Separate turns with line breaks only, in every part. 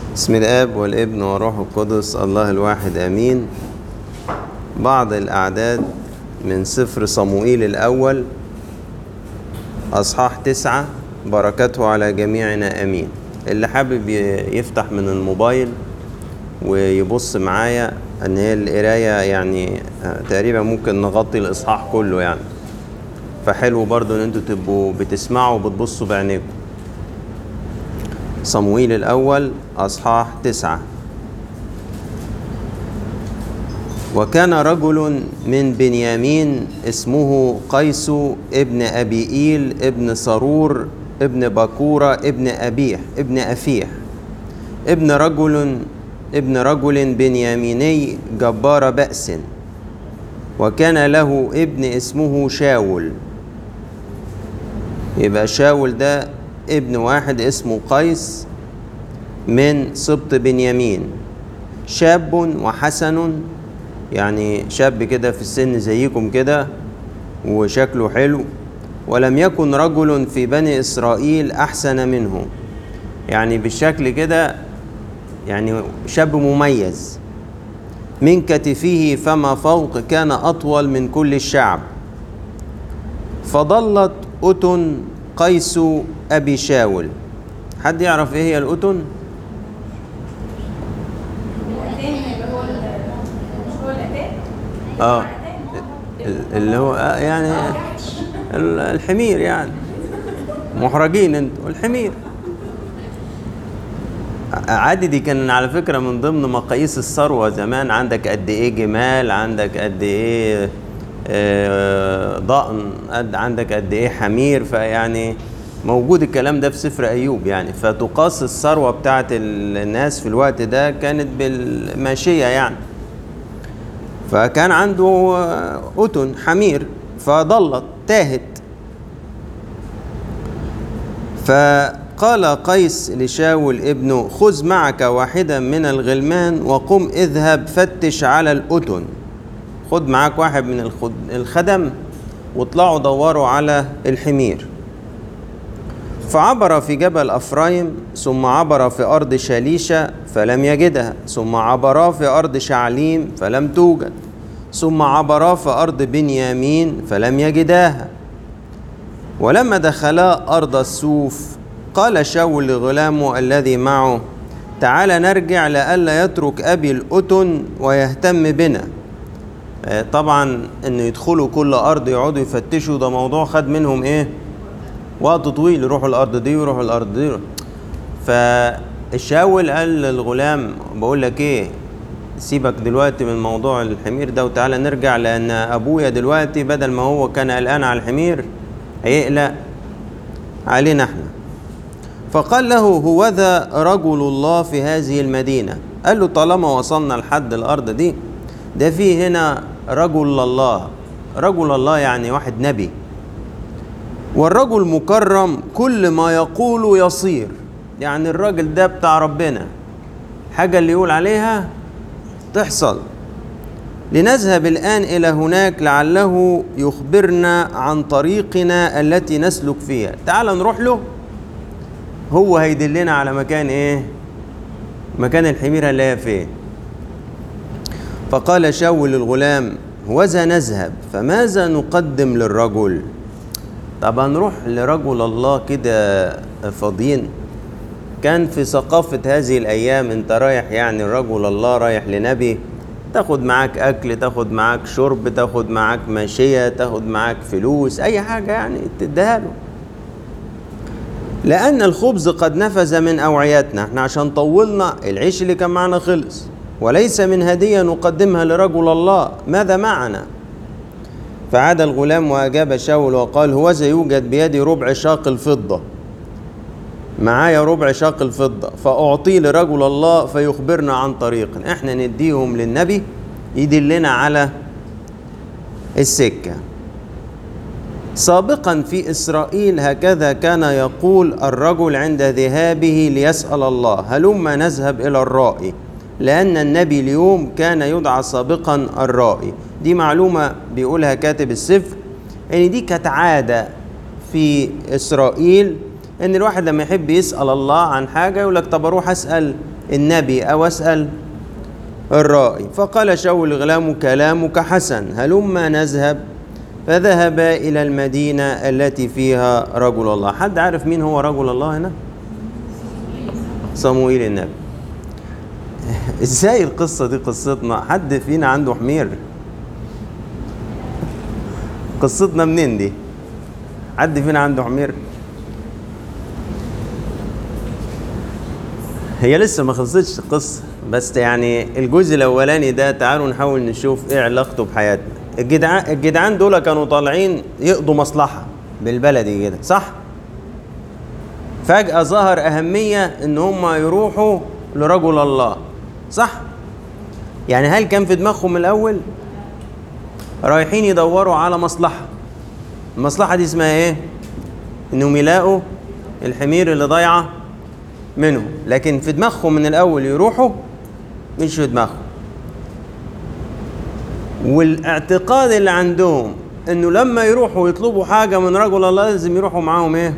بسم الاب والابن والروح القدس الله الواحد امين بعض الاعداد من سفر صموئيل الاول اصحاح تسعة بركته على جميعنا امين اللي حابب ي- يفتح من الموبايل ويبص معايا ان هي القرايه يعني آه، تقريبا ممكن نغطي الاصحاح كله يعني فحلو برضو ان انتوا تبقوا بتسمعوا وبتبصوا بعينيكم صموئيل الأول أصحاح تسعة وكان رجل من بنيامين اسمه قيس ابن أبيئيل ابن سرور ابن بكورة ابن أبيح ابن أفيح ابن رجل ابن رجل بنياميني جبار بأس وكان له ابن اسمه شاول يبقى شاول ده ابن واحد اسمه قيس من سبط بنيامين شاب وحسن يعني شاب كده في السن زيكم كده وشكله حلو ولم يكن رجل في بني إسرائيل أحسن منه يعني بالشكل كده يعني شاب مميز من كتفه فما فوق كان أطول من كل الشعب فضلت أتن قيس أبي شاول حد يعرف إيه هي الأتن؟
الأتان اللي هو ال- مش هو الأتان؟
آه ال- اللي هو آه يعني ال- الحمير يعني محرجين انتوا الحمير ع- عادي دي كان على فكرة من ضمن مقاييس الثروة زمان عندك قد ايه جمال عندك قد ايه آه، ضأن قد عندك قد ايه حمير فيعني موجود الكلام ده في سفر ايوب يعني فتقاس الثروة بتاعت ال- الناس في الوقت ده كانت بالماشية يعني فكان عنده آه، أتن حمير فضلت تاهت فقال قيس لشاول ابنه خذ معك واحدا من الغلمان وقم اذهب فتش على الأتن خد معاك واحد من الخد- الخدم واطلعوا دوروا على الحمير فعبر في جبل أفرايم ثم عبر في أرض شاليشة فلم يجدها ثم عبرا في أرض شعليم فلم توجد ثم عبرا في أرض بنيامين فلم يجداها ولما دخلا أرض السوف قال شاول لغلامه الذي معه تعال نرجع لئلا يترك أبي الأتن ويهتم بنا آه، طبعا انه يدخلوا كل ارض يقعدوا يفتشوا ده موضوع خد منهم ايه وقت طويل يروحوا الارض دي ويروحوا الارض دي فالشاول قال للغلام بقول لك ايه سيبك دلوقتي من موضوع الحمير ده وتعالى نرجع لان ابويا دلوقتي بدل ما هو كان قلقان على الحمير هيقلق علينا احنا فقال له هوذا رجل الله في هذه المدينة قال له طالما وصلنا لحد الأرض دي ده في هنا رجل الله رجل الله يعني واحد نبي والرجل مكرم كل ما يقول يصير يعني الراجل ده بتاع ربنا حاجة اللي يقول عليها تحصل لنذهب الآن إلى هناك لعله يخبرنا عن طريقنا التي نسلك فيها تعال نروح له هو هيدلنا على مكان ايه مكان الحميرة اللي هي فين فقال شاول للغلام وذا نذهب فماذا نقدم للرجل طب هنروح لرجل الله كده فاضيين كان في ثقافة هذه الأيام أنت رايح يعني رجل الله رايح لنبي تاخد معاك أكل تاخد معاك شرب تاخد معاك ماشية تاخد معاك فلوس أي حاجة يعني تديها له لأن الخبز قد نفذ من أوعيتنا احنا عشان طولنا العيش اللي كان معنا خلص وليس من هدية نقدمها لرجل الله ماذا معنا فعاد الغلام وأجاب شاول وقال هوذا يوجد بيدي ربع شاق الفضة معايا ربع شاق الفضة فأعطيه لرجل الله فيخبرنا عن طريق احنا نديهم للنبي يدلنا على السكه سابقا في اسرائيل هكذا كان يقول الرجل عند ذهابه ليسال الله هلما نذهب الى الرائي لان النبي اليوم كان يدعى سابقا الرائي دي معلومه بيقولها كاتب السفر ان دي كانت عاده في اسرائيل ان الواحد لما يحب يسال الله عن حاجه يقول لك طب اروح اسال النبي أو أسأل الرائي فقال شاول الغلام كلامك حسن هلما نذهب فذهبا إلى المدينة التي فيها رجل الله حد عارف مين هو رجل الله هنا صموئيل النبي ازاي القصة دي قصتنا حد فينا عنده حمير قصتنا منين دي حد فينا عنده حمير هي لسه ما خلصتش القصة بس يعني الجزء الأولاني ده تعالوا نحاول نشوف إيه علاقته بحياتنا الجدعان الجدعان دول كانوا طالعين يقضوا مصلحة بالبلدي كده صح؟ فجأة ظهر أهمية إن هم يروحوا لرجل الله صح؟ يعني هل كان في دماغهم الأول رايحين يدوروا على مصلحة المصلحة دي اسمها إيه؟ إنهم يلاقوا الحمير اللي ضايعة منهم لكن في دماغهم من الأول يروحوا مش في دماغهم والاعتقاد اللي عندهم انه لما يروحوا يطلبوا حاجه من رجل الله لازم يروحوا معاهم ايه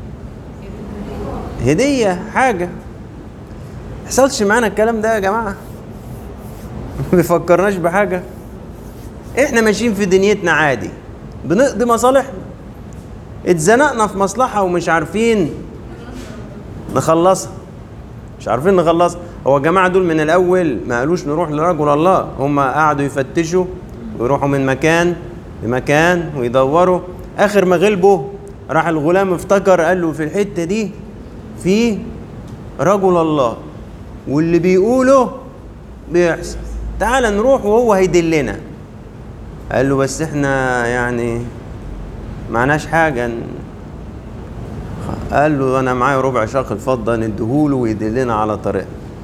هديه حاجه حصلش معانا الكلام ده يا جماعه ما بيفكرناش بحاجه احنا ماشيين في دنيتنا عادي بنقضي مصالحنا اتزنقنا في مصلحه ومش عارفين نخلصها مش عارفين نخلصها هو الجماعة دول من الأول ما قالوش نروح لرجل الله هم قعدوا يفتشوا ويروحوا من مكان لمكان ويدوروا آخر ما غلبوا راح الغلام افتكر قال له في الحتة دي في رجل الله واللي بيقوله بيحصل تعال نروح وهو هيدلنا قال له بس احنا يعني معناش حاجة ن- قال له انا معايا ربع شاق الفضة نديهوله ويدلنا على طريق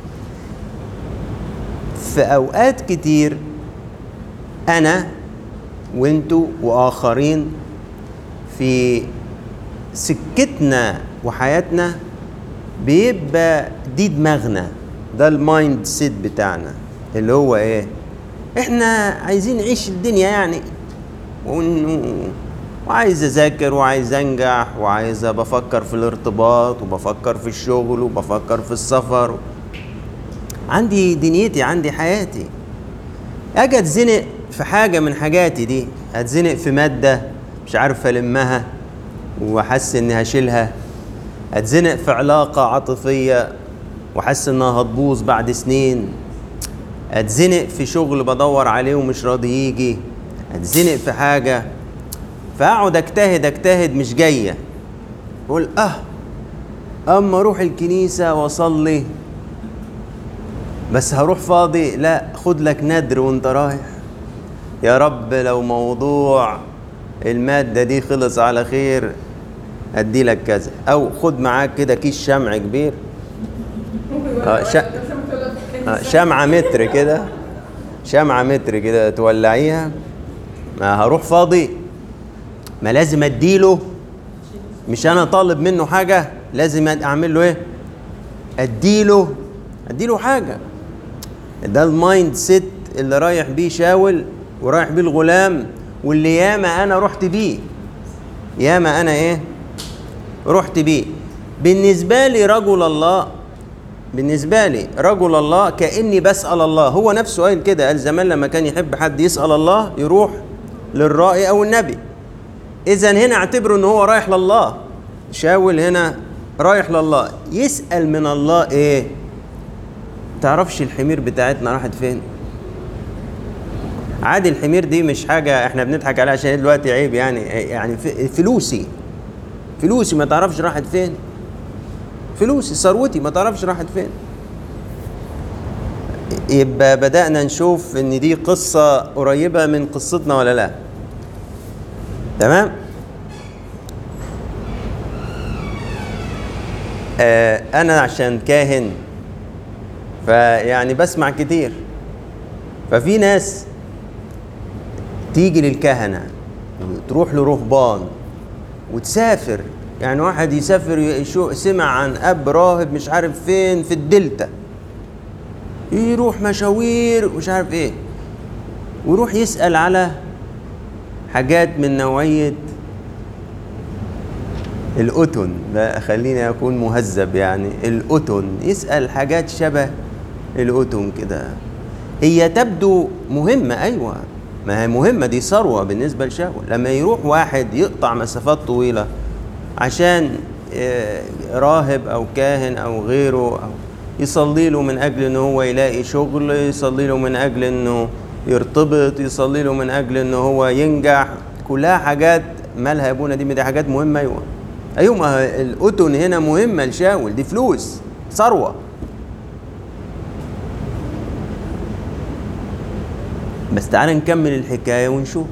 في اوقات كتير انا وانتوا واخرين في سكتنا وحياتنا بيبقى دي دماغنا ده المايند سيت بتاعنا اللي هو ايه احنا عايزين نعيش الدنيا يعني وإنه وعايز اذاكر وعايز انجح وعايز بفكر في الارتباط وبفكر في الشغل وبفكر في السفر عندي دنيتي عندي حياتي اجي اتزنق في حاجه من حاجاتي دي اتزنق في ماده مش عارف المها واحس اني هشيلها اتزنق في علاقه عاطفيه واحس انها هتبوظ بعد سنين اتزنق في شغل بدور عليه ومش راضي يجي اتزنق في حاجه فاقعد اجتهد اجتهد مش جايه اقول اه اما اروح الكنيسه واصلي بس هروح فاضي لا خد لك ندر وانت رايح يا رب لو موضوع المادة دي خلص على خير ادي لك كذا او خد معاك كده كيس شمع كبير آه، شا- آه، شمعة متر كده شمعة متر كده تولعيها ما هروح فاضي ما لازم اديله مش انا طالب منه حاجة لازم اعمل له ايه اديله اديله حاجة ده المايند سيت اللي رايح بيه شاول ورايح بيه الغلام واللي ياما انا رحت بيه ياما انا ايه رحت بيه بالنسبة لي رجل الله بالنسبة لي رجل الله كأني بسأل الله هو نفسه قال كده قال زمان لما كان يحب حد يسأل الله يروح للرائي أو النبي إذا هنا اعتبره إن هو رايح لله شاول هنا رايح لله يسأل من الله إيه تعرفش الحمير بتاعتنا راحت فين عادي الحمير دي مش حاجة احنا بنضحك عليها عشان هي دلوقتي عيب يعني يعني ف- فلوسي فلوسي ما تعرفش راحت فين فلوسي ثروتي ما تعرفش راحت فين يبقى بدأنا نشوف ان دي قصة قريبة من قصتنا ولا لا تمام آه انا عشان كاهن فيعني بسمع كتير ففي ناس تيجي للكهنة تروح لرهبان وتسافر يعني واحد يسافر يشو سمع عن اب راهب مش عارف فين في الدلتا يروح مشاوير ومش عارف ايه ويروح يسأل على حاجات من نوعية الأتن بقى خليني أكون مهذب يعني الأتن يسأل حاجات شبه الأتن كده هي تبدو مهمة أيوة ما هي مهمة دي ثروة بالنسبة لشاول لما يروح واحد يقطع مسافات طويلة عشان آه، راهب أو كاهن أو غيره أو يصلي له من أجل إن هو يلاقي شغل يصلي له من أجل إنه يرتبط يصلي له من أجل إنه هو ينجح كلها حاجات مالها يا ابونا دي ما دي حاجات مهمة أيوة أيوة ما هي الأتن هنا مهمة لشاول دي فلوس ثروة بس تعال نكمل الحكاية ونشوف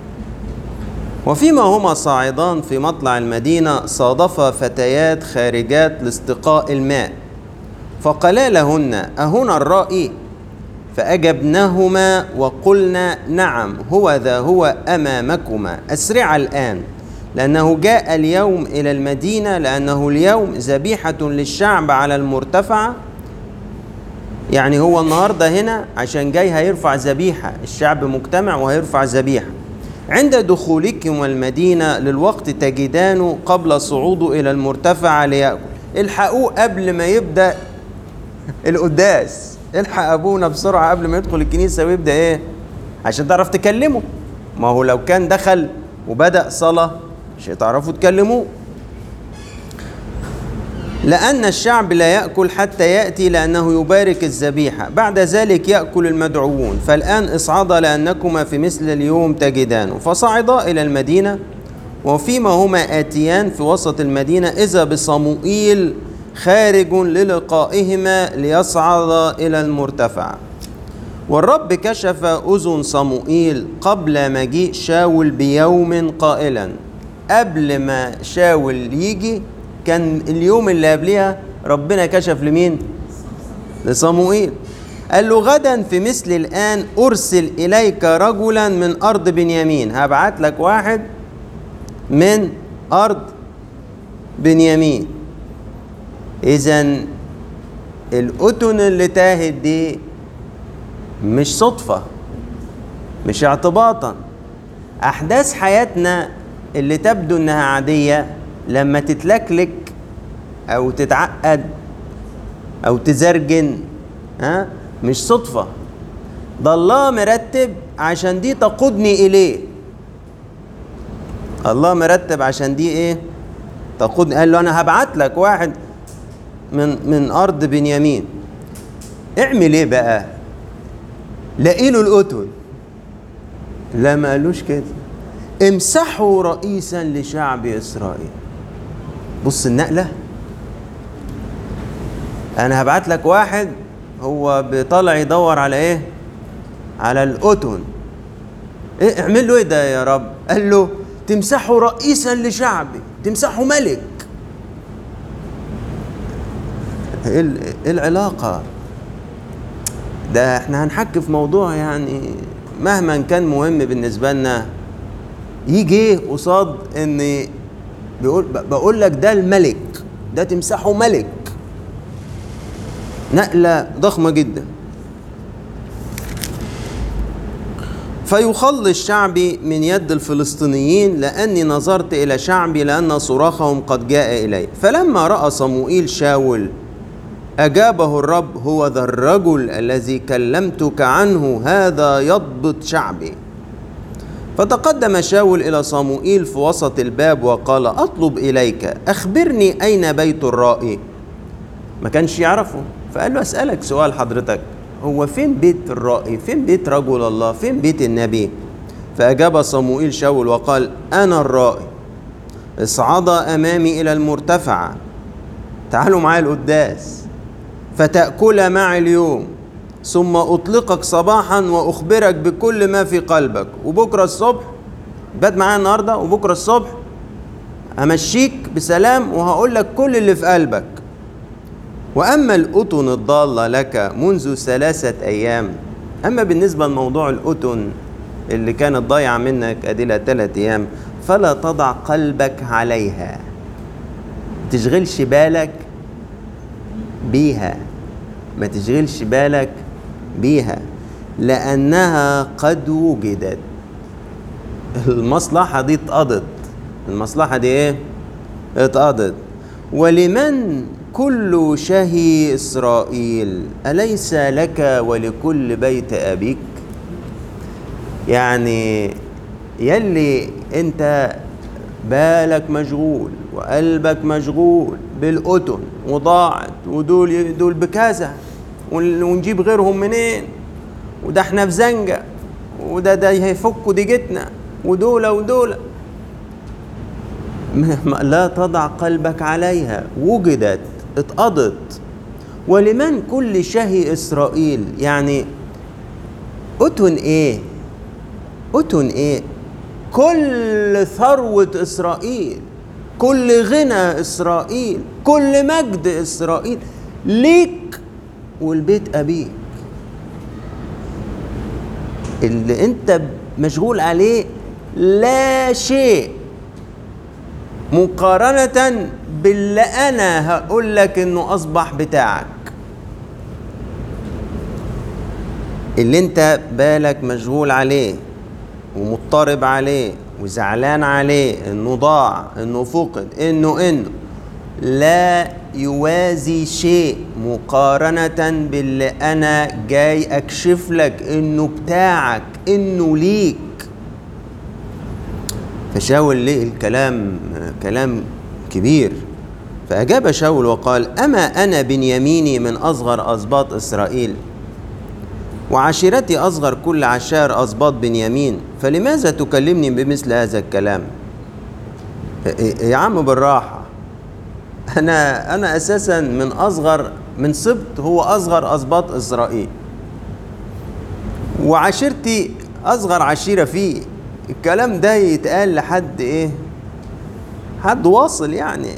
وفيما هما صاعدان في مطلع المدينة صادف فتيات خارجات لاستقاء الماء فقالا لهن أهنا الرائي فأجبناهما وقلنا نعم هو ذا هو أمامكما أسرع الآن لأنه جاء اليوم إلى المدينة لأنه اليوم ذبيحة للشعب على المرتفعة يعني هو النهارده هنا عشان جاي هيرفع ذبيحه الشعب مجتمع وهيرفع ذبيحه عند دخولكم المدينه للوقت تجدانه قبل صعوده الى المرتفع ليأكل الحقوه قبل ما يبدا القداس الحق ابونا بسرعه قبل ما يدخل الكنيسه ويبدا ايه عشان تعرف تكلمه ما هو لو كان دخل وبدا صلاه مش هتعرفوا تكلموه لأن الشعب لا يأكل حتى يأتي لأنه يبارك الذبيحة بعد ذلك يأكل المدعوون فالآن اصعدا لأنكما في مثل اليوم تجدان فصعدا إلى المدينة وفيما هما آتيان في وسط المدينة إذا بصموئيل خارج للقائهما ليصعد إلى المرتفع والرب كشف أذن صموئيل قبل مجيء شاول بيوم قائلا قبل ما شاول يجي كان اليوم اللي قبلها ربنا كشف لمين لصموئيل قال له غدا في مثل الآن أرسل إليك رجلا من أرض بنيامين هبعت لك واحد من أرض بنيامين إذا الأتن اللي تاهت دي مش صدفة مش اعتباطا أحداث حياتنا اللي تبدو إنها عادية لما تتلكلك أو تتعقد أو تزرجن ها مش صدفة ده الله مرتب عشان دي تقودني إليه الله مرتب عشان دي إيه تقودني قال له أنا هبعت لك واحد من من أرض بنيامين اعمل إيه بقى لاقي له الأتن لا ما قالوش كده امسحوا رئيسا لشعب إسرائيل بص النقلة أنا هبعت لك واحد هو بيطلع يدور على إيه؟ على الأتن إيه اعمل له إيه ده يا رب؟ قال له تمسحه رئيسا لشعبي تمسحه ملك إيه ال- إيه العلاقة؟ ده احنا هنحكي في موضوع يعني مهما كان مهم بالنسبة لنا يجي ايه قصاد ان بيقول بقول لك ده الملك ده تمسحه ملك نقلة ضخمة جدا فيخلص شعبي من يد الفلسطينيين لأني نظرت إلى شعبي لأن صراخهم قد جاء إلي فلما رأى صموئيل شاول أجابه الرب هو ذا الرجل الذي كلمتك عنه هذا يضبط شعبي فتقدم شاول إلى صموئيل في وسط الباب وقال أطلب إليك أخبرني أين بيت الرائي ما كانش يعرفه فقال له أسألك سؤال حضرتك هو فين بيت الرائي فين بيت رجل الله فين بيت النبي فأجاب صموئيل شاول وقال أنا الرائي اصعد أمامي إلى المرتفعة تعالوا معايا القداس فتأكل معي اليوم ثم أطلقك صباحا وأخبرك بكل ما في قلبك وبكرة الصبح بات معايا النهاردة وبكرة الصبح همشيك بسلام وهقول لك كل اللي في قلبك وأما الأتن الضالة لك منذ ثلاثة أيام أما بالنسبة لموضوع الأتن اللي كانت ضايعة منك أديلها ثلاثة أيام فلا تضع قلبك عليها تشغلش بالك بيها ما تشغلش بالك بيها لأنها قد وجدت المصلحة دي اتقضت المصلحة دي ايه؟ اتقضت ولمن كل شهي إسرائيل أليس لك ولكل بيت أبيك يعني يلي انت بالك مشغول وقلبك مشغول بالقطن وضاعت ودول دول بكذا ون- ونجيب غيرهم منين وده احنا في زنقه وده ده هيفكوا ديجتنا ودول ودول م- م- لا تضع قلبك عليها وجدت اتقضت ولمن كل شهي اسرائيل يعني أتن ايه أتن ايه كل ثروة إسرائيل كل غنى إسرائيل كل مجد إسرائيل ليك والبيت أبيك اللي أنت مشغول عليه لا شيء مقارنة باللي أنا هقول لك إنه أصبح بتاعك اللي أنت بالك مشغول عليه ومضطرب عليه وزعلان عليه انه ضاع انه فقد انه انه لا يوازي شيء مقارنة باللي انا جاي اكشف لك انه بتاعك انه ليك فشاول ليه الكلام كلام كبير فأجاب شاول وقال أما أنا بنياميني من أصغر أسباط إسرائيل وعشيرتي أصغر كل عشائر أسباط بنيامين فلماذا تكلمني بمثل هذا الكلام يا عم بالراحة أنا أنا أساسا من أصغر من سبط هو أصغر أسباط إسرائيل وعشيرتي أصغر عشيرة فيه الكلام ده يتقال لحد إيه حد واصل يعني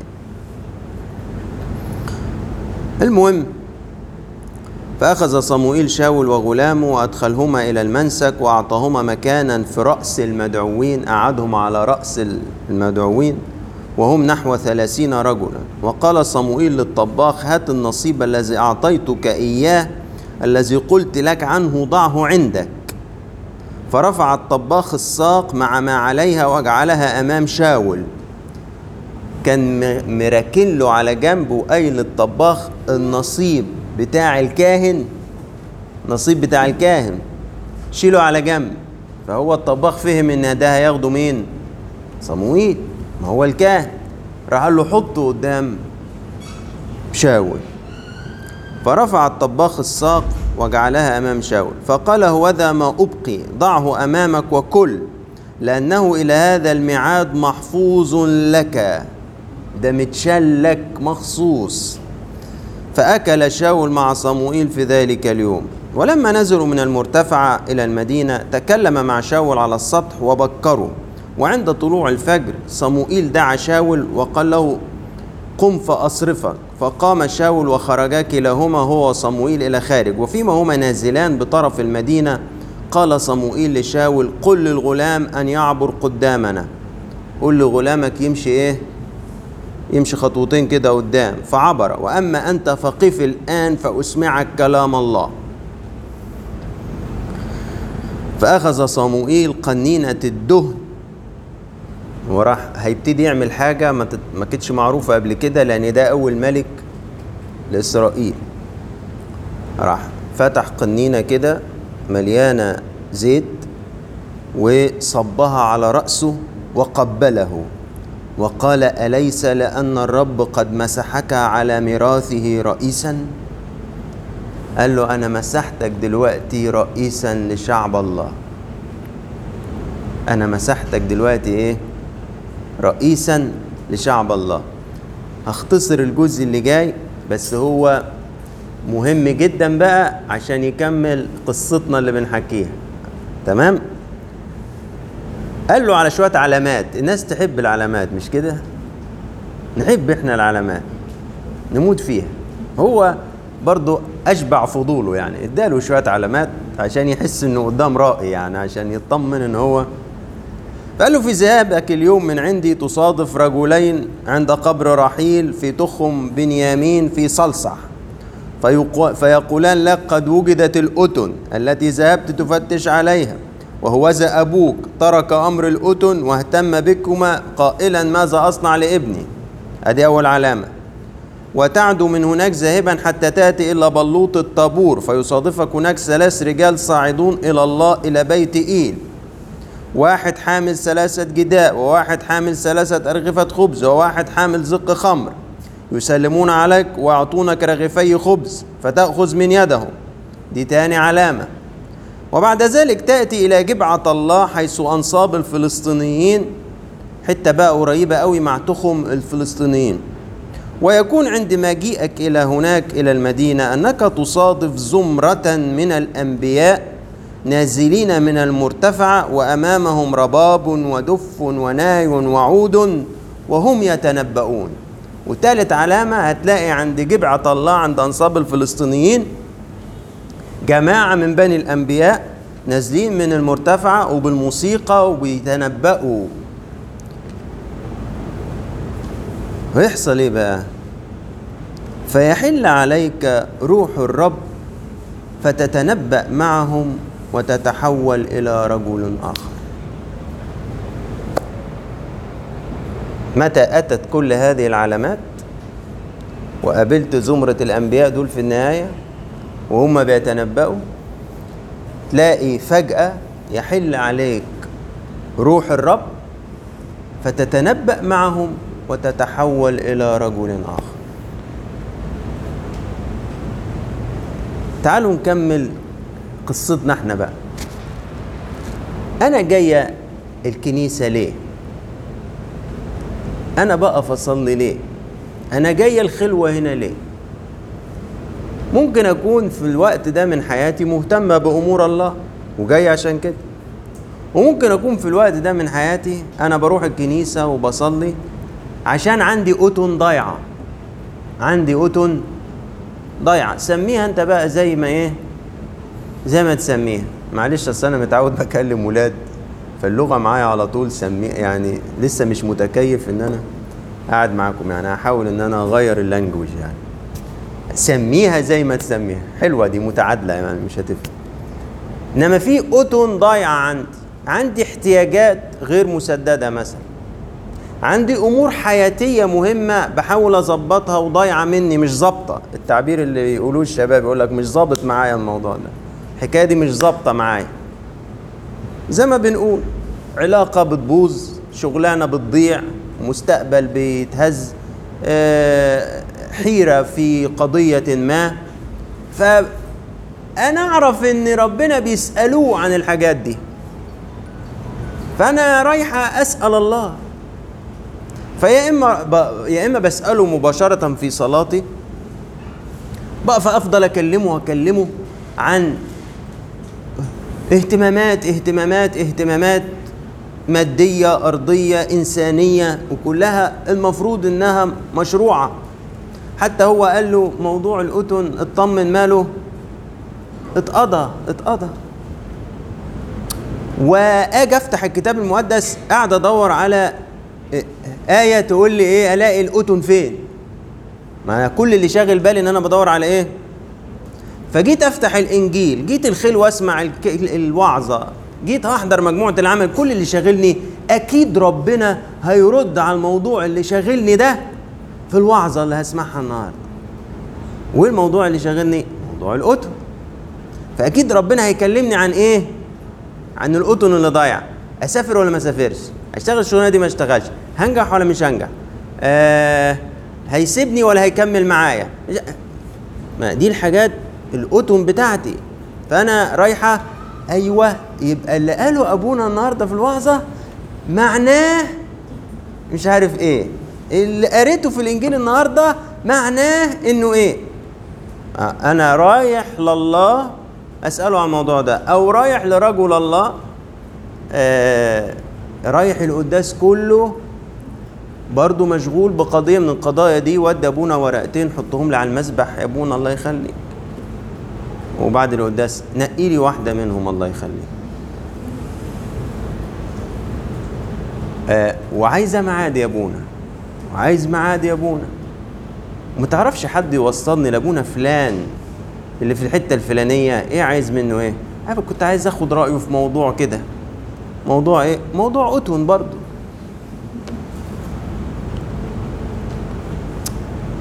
المهم فأخذ صموئيل شاول وغلامه وأدخلهما إلى المنسك وأعطاهما مكانا في رأس المدعوين أعدهم على رأس المدعوين وهم نحو ثلاثين رجلا وقال صموئيل للطباخ هات النصيب الذي أعطيتك إياه الذي قلت لك عنه ضعه عندك فرفع الطباخ الساق مع ما عليها وجعلها أمام شاول كان مراكن له على جنبه وقايل للطباخ النصيب بتاع الكاهن نصيب بتاع الكاهن شيله على جنب فهو الطباخ فهم ان ده هياخده مين صموئيل ما هو الكاهن راح قال له حطه قدام شاول فرفع الطباخ الساق وجعلها امام شاول فقال هوذا ما ابقي ضعه امامك وكل لانه الى هذا الميعاد محفوظ لك ده متشال لك مخصوص فأكل شاول مع صموئيل في ذلك اليوم ولما نزلوا من المرتفعة إلى المدينة تكلم مع شاول على السطح وبكروا وعند طلوع الفجر صموئيل دعا شاول وقال له قم فأصرفك فقام شاول وخرجا كلاهما هو وصموئيل إلى خارج وفيما هما نازلان بطرف المدينة قال صموئيل لشاول قل للغلام أن يعبر قدامنا قل لغلامك يمشي إيه يمشي خطوتين كده قدام فعبر واما انت فقف الان فاسمعك كلام الله فاخذ صموئيل قنينه الدهن وراح هيبتدي يعمل حاجه ما, تت... ما كانتش معروفه قبل كده لان ده اول ملك لاسرائيل راح فتح قنينه كده مليانه زيت وصبها على راسه وقبله وقال أليس لأن الرب قد مسحك على ميراثه رئيسا قال له أنا مسحتك دلوقتي رئيسا لشعب الله أنا مسحتك دلوقتي إيه رئيسا لشعب الله هختصر الجزء اللي جاي بس هو مهم جدا بقى عشان يكمل قصتنا اللي بنحكيها تمام قال له على شويه علامات الناس تحب العلامات مش كده نحب احنا العلامات نموت فيها هو برضه اشبع فضوله يعني اداله شويه علامات عشان يحس انه قدام رائي يعني عشان يطمن ان هو فقال له في ذهابك اليوم من عندي تصادف رجلين عند قبر رحيل في تخم بنيامين في صلصح فيقولان لك قد وجدت الأتن التي ذهبت تفتش عليها وهوذا أبوك ترك أمر الأتن واهتم بكما قائلا ماذا أصنع لابني ادي اول علامه وتعدو من هناك ذاهبا حتى تاتي الى بلوط الطابور فيصادفك هناك ثلاث رجال صاعدون الى الله الى بيت ايل واحد حامل ثلاثة جداء وواحد حامل ثلاثة أرغفة خبز وواحد حامل زق خمر يسلمون عليك ويعطونك رغيفي خبز فتأخذ من يدهم دي تاني علامة وبعد ذلك تأتي إلى جبعة الله حيث أنصاب الفلسطينيين حتة بقى قريبة قوي مع تخم الفلسطينيين ويكون عند مجيئك إلى هناك إلى المدينة أنك تصادف زمرة من الأنبياء نازلين من المرتفع وأمامهم رباب ودف وناي وعود وهم يتنبؤون وثالث علامة هتلاقي عند جبعة الله عند أنصاب الفلسطينيين جماعة من بني الأنبياء نازلين من المرتفعة وبالموسيقى وبيتنبأوا ويحصل ايه بقى فيحل عليك روح الرب فتتنبأ معهم وتتحول إلى رجل آخر متى أتت كل هذه العلامات وقابلت زمرة الأنبياء دول في النهاية وهم بيتنبأوا تلاقي فجأة يحل عليك روح الرب فتتنبأ معهم وتتحول إلى رجل آخر تعالوا نكمل قصتنا احنا بقى أنا جاية الكنيسة ليه؟ أنا بقف أصلي ليه؟ أنا جاية الخلوة هنا ليه؟ ممكن أكون في الوقت ده من حياتي مهتمة بأمور الله وجاي عشان كده وممكن أكون في الوقت ده من حياتي أنا بروح الكنيسة وبصلي عشان عندي أتن ضايعة عندي أتن ضايعة سميها أنت بقى زي ما إيه زي ما تسميها معلش أصل أنا متعود بكلم ولاد فاللغة معايا على طول سمي يعني لسه مش متكيف إن أنا قاعد معاكم يعني هحاول إن أنا أغير اللانجوج يعني سميها زي ما تسميها حلوة دي متعادلة يعني مش هتفرق إنما في أتن ضايعة عندي عندي احتياجات غير مسددة مثلا عندي امور حياتيه مهمه بحاول اظبطها وضايعه مني مش ظابطه التعبير اللي يقولوه الشباب يقول لك مش ظابط معايا الموضوع ده الحكايه دي مش ظابطه معايا زي ما بنقول علاقه بتبوظ شغلانه بتضيع مستقبل بيتهز آه، حيره في قضيه ما فانا اعرف ان ربنا بيسالوه عن الحاجات دي فانا رايحه اسال الله فيا اما ب... يا اما بساله مباشره في صلاتي بقف افضل اكلمه واكلمه عن اهتمامات اهتمامات اهتمامات ماديه ارضيه انسانيه وكلها المفروض انها مشروعه حتى هو قال له موضوع الأتن اطمن ماله اتقضى اتقضى واجي افتح الكتاب المقدس قاعد ادور على آية تقول لي إيه ألاقي الأتن فين؟ ما أنا كل اللي شاغل بالي إن أنا بدور على إيه؟ فجيت أفتح الإنجيل، جيت الخيل وأسمع الك- الوعظة، جيت أحضر مجموعة العمل، كل اللي شاغلني أكيد ربنا هيرد على الموضوع اللي شاغلني ده في الوعظة اللي هسمعها النهاردة. وإيه الموضوع اللي شاغلني؟ موضوع الأتن. فأكيد ربنا هيكلمني عن إيه؟ عن الأتن اللي ضايعة. أسافر ولا ما أسافرش؟ اشتغل الشغلانه دي ما اشتغلش هنجح ولا مش هنجح آه هيسيبني ولا هيكمل معايا ما دي الحاجات الأتم بتاعتي فأنا رايحة أيوة يبقى اللي قاله أبونا النهاردة في الوعظة معناه مش عارف إيه اللي قريته في الإنجيل النهاردة معناه إنه إيه آه، أنا رايح لله أسأله عن الموضوع ده أو رايح لرجل الله آه رايح القداس كله برضه مشغول بقضية من القضايا دي ودي أبونا ورقتين حطهم لي على المسبح يا أبونا الله يخليك وبعد القداس نقي لي واحدة منهم الله يخليك آه وعايزة ميعاد يا أبونا وعايز ميعاد يا أبونا وما تعرفش حد يوصلني لأبونا فلان اللي في الحتة الفلانية إيه عايز منه إيه؟ عارف كنت عايز آخد رأيه في موضوع كده موضوع ايه موضوع اتون برضو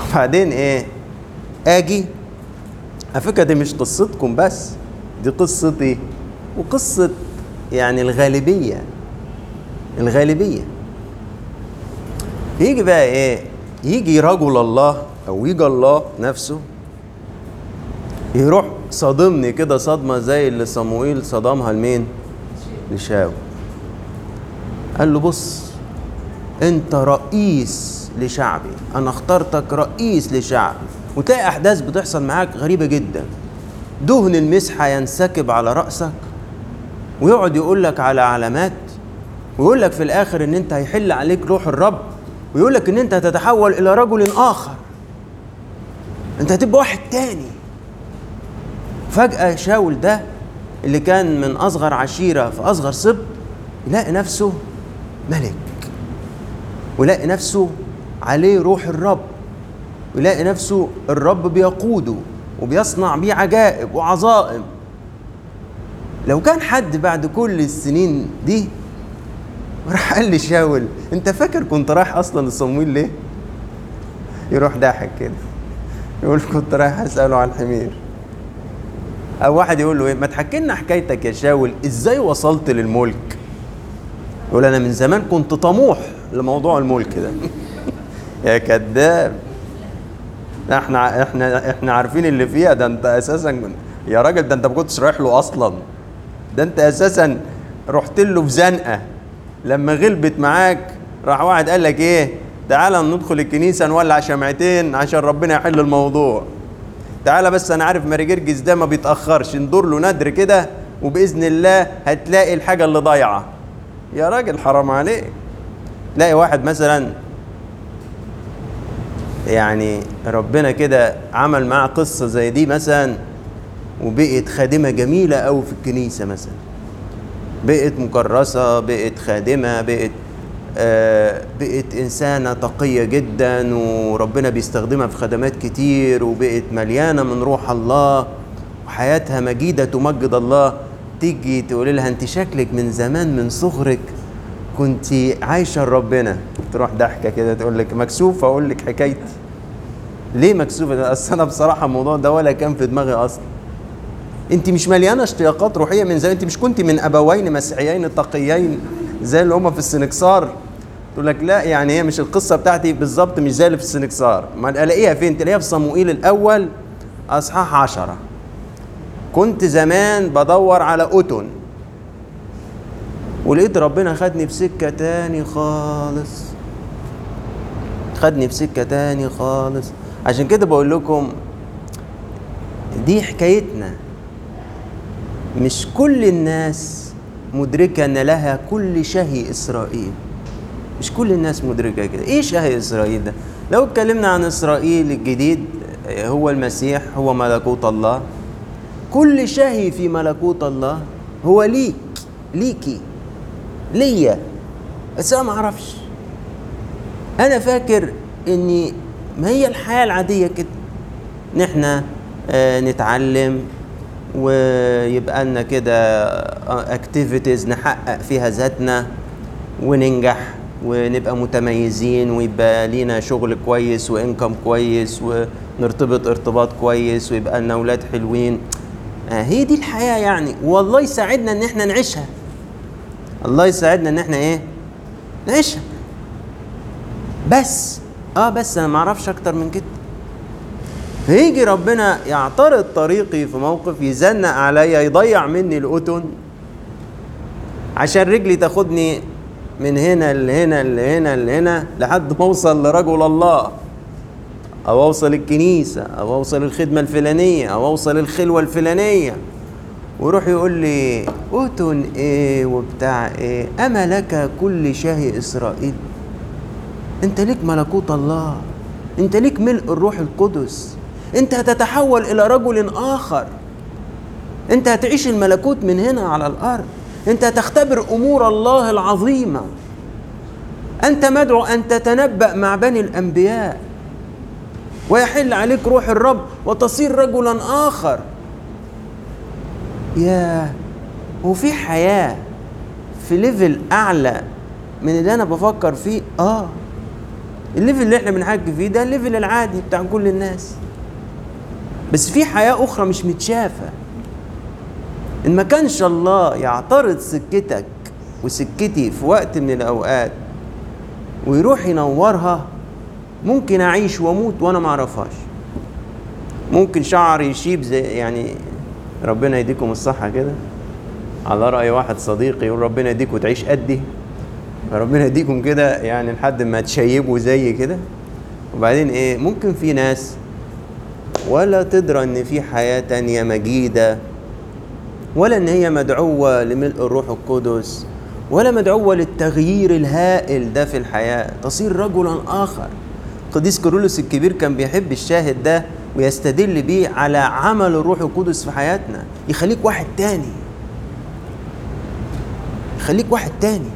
وبعدين ايه اجي على فكره دي مش قصتكم بس دي قصتي وقصه يعني الغالبيه الغالبيه يجي بقى ايه يجي رجل الله او يجي الله نفسه يروح صادمني كده صدمه زي اللي صموئيل صدمها لمين لشاو قال له بص انت رئيس لشعبي انا اخترتك رئيس لشعبي وتلاقي احداث بتحصل معاك غريبه جدا دهن المسحه ينسكب على راسك ويقعد يقول لك على علامات ويقول لك في الاخر ان انت هيحل عليك روح الرب ويقول لك ان انت هتتحول الى رجل اخر انت هتبقى واحد تاني فجاه شاول ده اللي كان من اصغر عشيره في اصغر سبط يلاقي نفسه ملك ويلاقي نفسه عليه روح الرب ويلاقي نفسه الرب بيقوده وبيصنع بيه عجائب وعظائم لو كان حد بعد كل السنين دي راح قال لي شاول انت فاكر كنت رايح اصلا لصمويل ليه يروح ضاحك كده يقول كنت رايح اساله على الحمير او واحد يقول له ايه ما تحكي لنا حكايتك يا شاول ازاي وصلت للملك يقول انا من زمان كنت طموح لموضوع الملك ده يا كذاب احنا احنا احنا عارفين اللي فيها ده انت اساسا يا راجل ده انت ما كنتش رايح له اصلا ده انت اساسا رحت له في زنقه لما غلبت معاك راح واحد قال لك ايه تعالى ندخل الكنيسه نولع شمعتين عشان ربنا يحل الموضوع تعالى بس انا عارف ماري جرجس ده ما بيتاخرش ندور له ندر كده وباذن الله هتلاقي الحاجه اللي ضايعه يا راجل حرام عليك تلاقي واحد مثلا يعني ربنا كده عمل معاه قصه زي دي مثلا وبقت خادمه جميله قوي في الكنيسه مثلا بقت مكرسه بقت خادمه بقت آه بقت انسانه تقيه جدا وربنا بيستخدمها في خدمات كتير وبقت مليانه من روح الله وحياتها مجيده تمجد الله تيجي تقول لها انت شكلك من زمان من صغرك كنت عايشه لربنا تروح ضحكه كده تقول لك مكسوفه اقول لك حكايتي ليه مكسوفه ده اصل انا بصراحه الموضوع ده ولا كان في دماغي اصلا انت مش مليانه اشتياقات روحيه من زمان انت مش كنت من ابوين مسيحيين تقيين زي اللي هم في السنكسار تقول لك لا يعني هي مش القصه بتاعتي بالظبط مش زي اللي في السنكسار ما الاقيها فين تلاقيها في صموئيل الاول اصحاح عشرة كنت زمان بدور على أتن ولقيت ربنا خدني في سكة تاني خالص خدني في سكة تاني خالص عشان كده بقول لكم دي حكايتنا مش كل الناس مدركة أن لها كل شهي إسرائيل مش كل الناس مدركة كده إيه شهي إسرائيل ده لو اتكلمنا عن إسرائيل الجديد هو المسيح هو ملكوت الله كل شهي في ملكوت الله هو ليك ليكي ليا بس انا ما اعرفش انا فاكر اني ما هي الحياه العاديه كده ان احنا آه نتعلم ويبقى لنا كده اكتيفيتيز نحقق فيها ذاتنا وننجح ونبقى متميزين ويبقى لينا شغل كويس وانكم كويس ونرتبط ارتباط كويس ويبقى لنا اولاد حلوين آه هي دي الحياه يعني والله يساعدنا ان احنا نعيشها الله يساعدنا ان احنا ايه نعيشها بس اه بس انا ما اعرفش اكتر من كده فيجي ربنا يعترض طريقي في موقف يزنق عليا يضيع مني الأتن عشان رجلي تاخدني من هنا لهنا لهنا لهنا لحد ما اوصل لرجل الله او اوصل الكنيسه او اوصل الخدمه الفلانيه او اوصل الخلوه الفلانيه ويروح يقول لي أتن إيه وبتاع إيه أما لك كل شهي إسرائيل أنت ليك ملكوت الله أنت ليك ملء الروح القدس أنت هتتحول إلى رجل آخر أنت هتعيش الملكوت من هنا على الأرض أنت هتختبر أمور الله العظيمة أنت مدعو أن تتنبأ مع بني الأنبياء ويحل عليك روح الرب وتصير رجلا آخر يا وفي حياة في ليفل أعلى من اللي أنا بفكر فيه آه الليفل اللي احنا بنحكي فيه ده الليفل العادي بتاع كل الناس بس في حياة أخرى مش متشافة إن ما كانش الله يعترض سكتك وسكتي في وقت من الأوقات ويروح ينورها ممكن أعيش وأموت وأنا ما أعرفهاش ممكن شعري يشيب زي يعني ربنا يديكم الصحة كده على رأي واحد صديقي يقول ربنا يديك وتعيش قدي فربنا يديكم كده يعني لحد ما تشيبوا زي كده وبعدين ايه ممكن في ناس ولا تدرى ان في حياة تانية مجيدة ولا ان هي مدعوة لملء الروح القدس ولا مدعوة للتغيير الهائل ده في الحياة تصير رجلا آخر قديس كيرلس الكبير كان بيحب الشاهد ده ويستدل بيه على عمل الروح القدس في حياتنا يخليك واحد تاني يخليك واحد تاني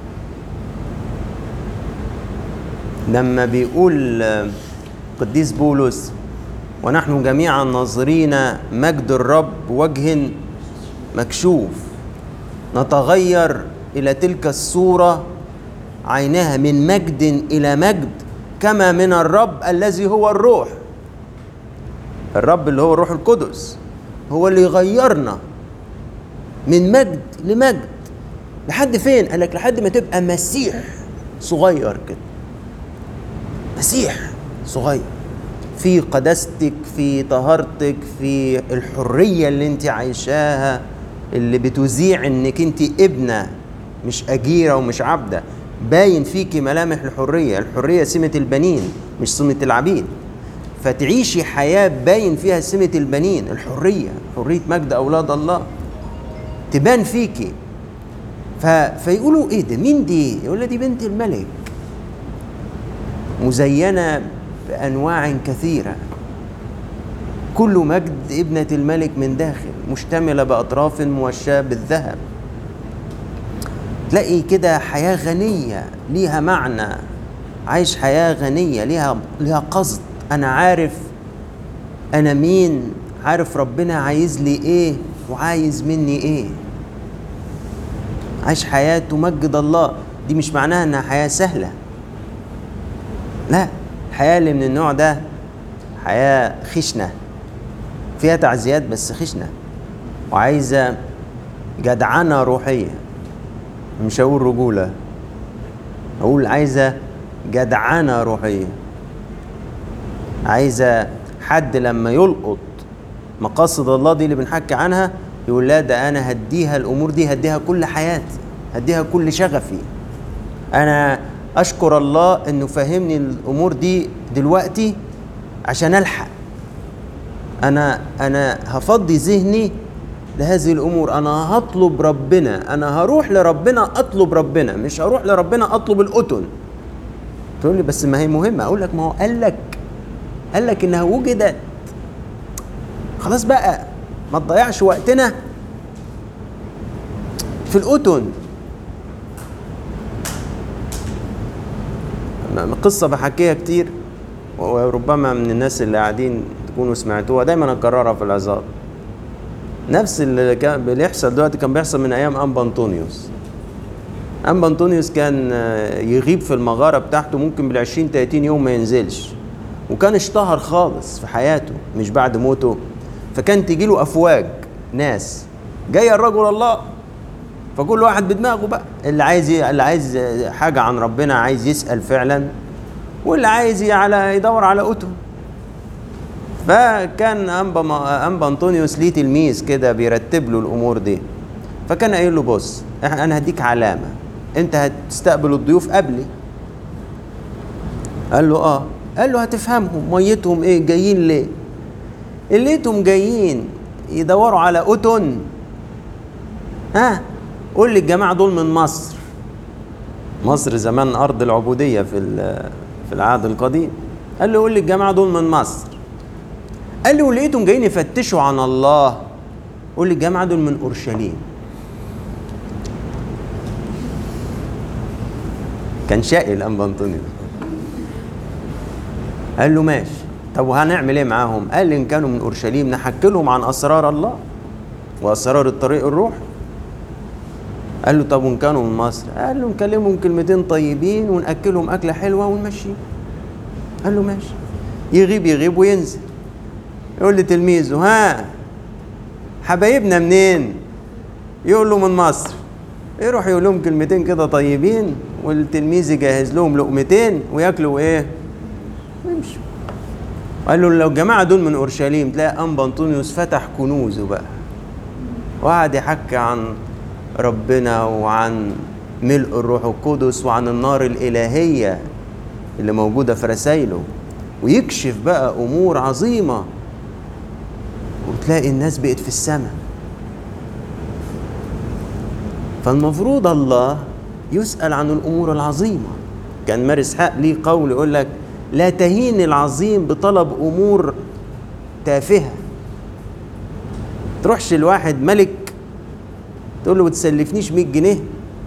لما بيقول قديس بولس ونحن جميعا ناظرين مجد الرب وجه مكشوف نتغير الى تلك الصوره عينها من مجد الى مجد كما من الرب الذي هو الروح الرب اللي هو الروح القدس هو اللي يغيرنا من مجد لمجد لحد فين قال لك لحد ما تبقى مسيح صغير كده مسيح صغير في قداستك في طهارتك في الحرية اللي انت عايشاها اللي بتذيع انك انت ابنة مش أجيرة ومش عبدة باين فيكي ملامح الحرية الحرية سمة البنين مش سمة العبيد فتعيشي حياة باين فيها سمة البنين الحرية حرية مجد أولاد الله تبان فيكي ف... فيقولوا ايه ده مين دي يقول دي بنت الملك مزينة بأنواع كثيرة كل مجد ابنة الملك من داخل مشتملة بأطراف موشاة بالذهب تلاقي كده حياة غنية ليها معنى عايش حياة غنية ليها ليها قصد أنا عارف أنا مين عارف ربنا عايز لي إيه وعايز مني إيه عايش حياة تمجد الله دي مش معناها إنها حياة سهلة لا الحياة اللي من النوع ده حياة خشنة فيها تعزيات بس خشنة وعايزة جدعنة روحية مش هقول رجولة أقول عايزة جدعنة روحية عايزة حد لما يلقط مقاصد الله دي اللي بنحكي عنها يقول لا ده أنا هديها الأمور دي هديها كل حياتي هديها كل شغفي أنا أشكر الله إنه فهمني الأمور دي دلوقتي عشان ألحق أنا أنا هفضي ذهني لهذه الامور انا هطلب ربنا انا هروح لربنا اطلب ربنا مش هروح لربنا اطلب الاتن تقول لي بس ما هي مهمه اقول لك ما هو قال لك قال لك انها وجدت خلاص بقى ما تضيعش وقتنا في الاتن قصه بحكيها كتير وربما من الناس اللي قاعدين تكونوا سمعتوها دايما اكررها في العظات نفس اللي كان بيحصل دلوقتي كان بيحصل من ايام انبا انطونيوس انبا انطونيوس كان يغيب في المغاره بتاعته ممكن بال 20 30 يوم ما ينزلش وكان اشتهر خالص في حياته مش بعد موته فكان تيجي له افواج ناس جاي الرجل الله فكل واحد بدماغه بقى اللي عايز اللي عايز حاجه عن ربنا عايز يسال فعلا واللي عايز على يدور على اتم فكان انبا انبا انطونيوس ليه تلميذ كده بيرتب له الامور دي فكان قايل له بص انا هديك علامه انت هتستقبل الضيوف قبلي قال له اه قال له هتفهمهم ميتهم ايه جايين ليه اللي لقيتهم جايين يدوروا على اتن ها قول لي الجماعه دول من مصر مصر زمان ارض العبوديه في في العهد القديم قال له قول لي الجماعه دول من مصر قال لي ولقيتهم جايين يفتشوا عن الله قول لي الجماعه دول من اورشليم كان شقي الانبا انطونيوس قال له ماشي طب وهنعمل ايه معاهم قال لي ان كانوا من اورشليم نحكي لهم عن اسرار الله واسرار الطريق الروح قال له طب وان كانوا من مصر قال له نكلمهم كلمتين طيبين وناكلهم اكله حلوه ونمشي قال له ماشي يغيب يغيب وينزل يقول لتلميذه ها حبايبنا منين يقول له من مصر يروح يقول لهم كلمتين كده طيبين والتلميذ يجهز لهم لقمتين وياكلوا ايه ويمشوا قال له لو الجماعه دول من اورشليم تلاقي انبا انطونيوس فتح كنوزه بقى وقعد يحكي عن ربنا وعن ملء الروح القدس وعن النار الالهيه اللي موجوده في رسايله ويكشف بقى امور عظيمه وتلاقي الناس بقت في السماء فالمفروض الله يسأل عن الأمور العظيمة كان ماري إسحاق ليه قول يقول لك لا تهين العظيم بطلب أمور تافهة تروحش الواحد ملك تقول له ما تسلفنيش 100 جنيه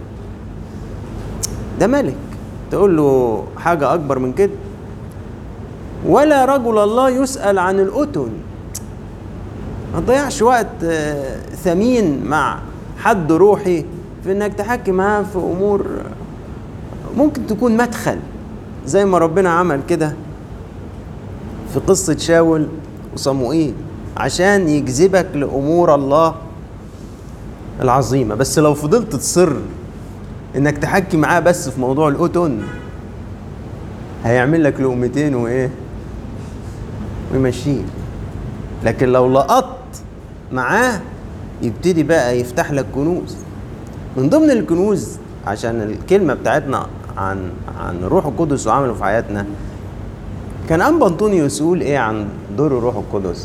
ده ملك تقول له حاجة أكبر من كده ولا رجل الله يسأل عن الأتن ما تضيعش وقت آه، ثمين مع حد روحي في انك تحكي معاه في امور ممكن تكون مدخل زي ما ربنا عمل كده في قصة شاول وصموئيل عشان يجذبك لأمور الله العظيمة بس لو فضلت تصر انك تحكي معاه بس في موضوع الأتن هيعمل لك لقمتين وايه ويمشيك لكن لو لقطت معاه يبتدي بقى يفتح لك كنوز من ضمن الكنوز عشان الكلمة بتاعتنا عن عن الروح القدس وعمله في حياتنا كان أنبا أنطونيوس يقول إيه عن دور الروح القدس